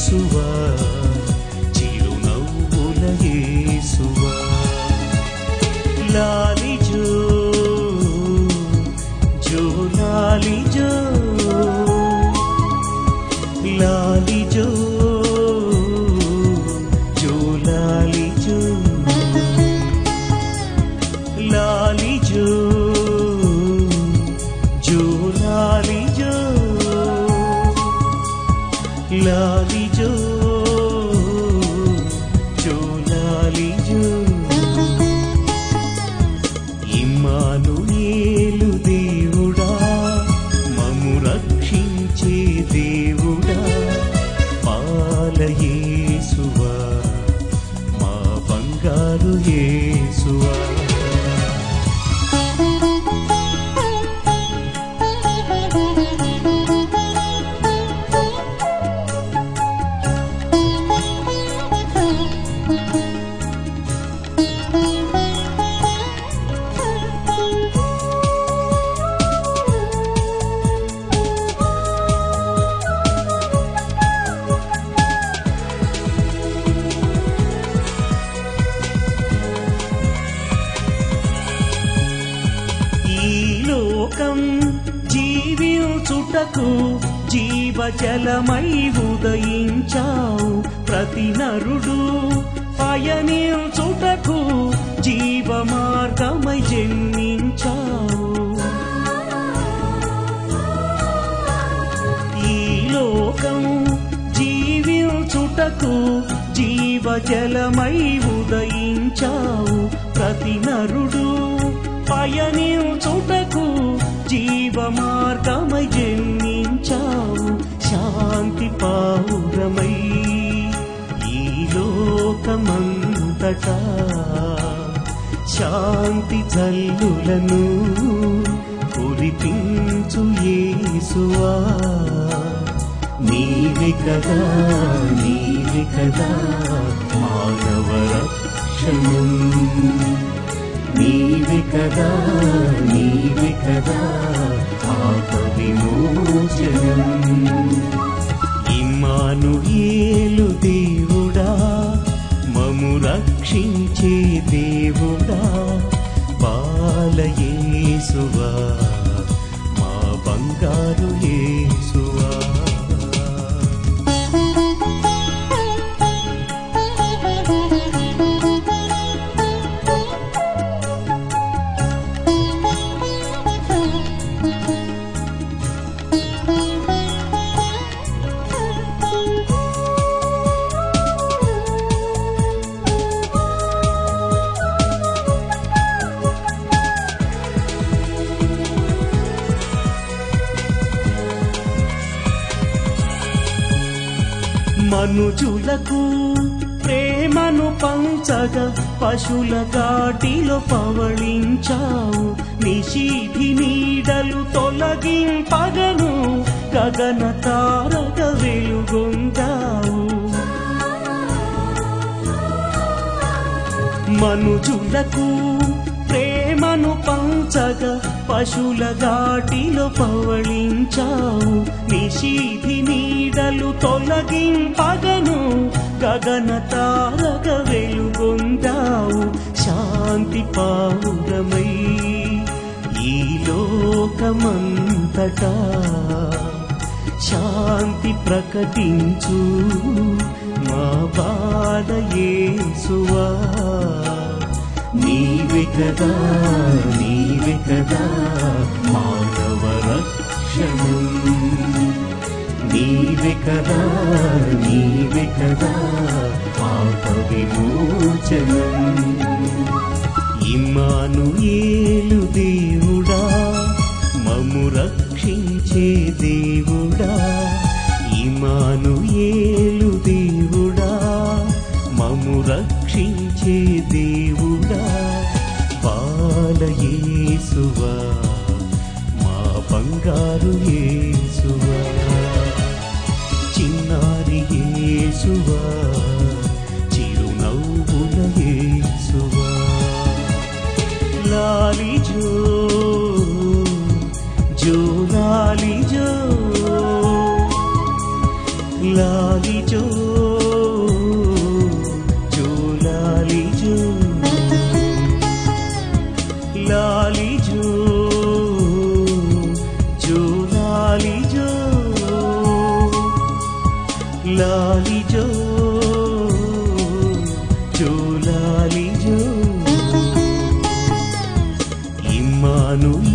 యేసువా చిరునవ్వుల యేసువా లాలి జో జో లాలి జో లాలి జో జో లాలి జో లాలి జో జో లాలి జో లాలి జో జో లాలి జో ఇమ్మానుయేలు దేవుడా మము రక్షించే దేవుడా పాలయేసువా మా బంగారు యేసువా ఈ లోకం జీవించుటకు జీవజలమై ఉదయించావు ప్రతి నరుడు పయనించుటకు జీవ మార్గమై జన్మించావు ఈ లోకం జీవించుటకు జీవజలమై ఉదయించావు ప్రతి నరుడు పయనించుటకు జీవ మార్గమై జన్మించావు శాంతి పావురమై ఈ లోకమంతటా శాంతి జల్లులను కురిపించు యేసువా నీవే కదా నీవే కదా మానవ రక్షణం నీవే కదా నీవే కదా పాప విమోచనం ఇమ్మానుయేలు దేవుడా మము రక్షించే దేవుడా బాలయేసువా మా బంగారు యేసువా మనుజులకు ప్రేమను పంచగా పశుల గాటిలో పవళించావు నిషీధి నీడలు తొలగింపగను గగన తారక వెలుగొందావు మనుజులకు ప్రేమను పంచగా పశుల గాటిలో పవళించావు నిషీధి నీడలు తొలగింపగను గగన తారక వెలుగొందావు శాంతి పావురమై ఈ లోకమంతటా శాంతి ప్రకటించు మా బాధ యేసువా నీవే కదా నీవే కదా మానవ రక్షణం నీవే కదా నీవే కదా పాప విమోచనం ఇమ్మానుయేలు దేవుడా మము రక్షించే దేవుడా ఇమానుయేలు దేవుడా మము రక్షించే దేవుడా బాలయేసువా మా బంగారు యేసువా చిన్నారి యేసువా చిరునవ్వుల యేసువా లాలి జో జో లాలి జో లాలి జో జోలాలి జో జోలాలి జో ఇమ్మానుయేలు